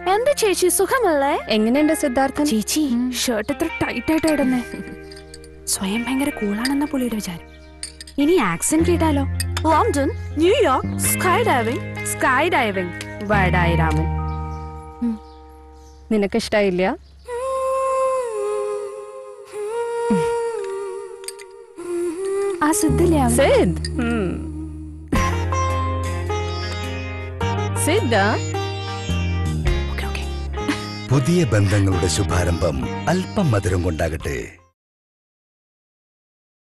എന്താ ചേച്ചി സുഖമല്ലേ എങ്ങനെയുണ്ട് സിദ്ധാർത്ഥൻ ചേച്ചി ഷർട്ട് എത്ര ടൈറ്റ് ആയിട്ട് ഇടുന്നേ സ്വയം ഭയങ്കര കൂളാണെന്ന പുള്ളിയുടെ വിചാരം ഇനി ആക്സെന്റ് കേട്ടാലോ London New York sky diving sky diving വടായി രാമൻ നിനക്ക് ഇഷ്ടായില്ല ആ സിദ്ധില്ലേ അവൻ? സിദ് സിദ്ധാ ഓക്കേ, ഓക്കേ. പുതിയ ബന്ധങ്ങളുടെ ശുഭാരംഭം അല്പം മധുരം കൊണ്ടാകട്ടെ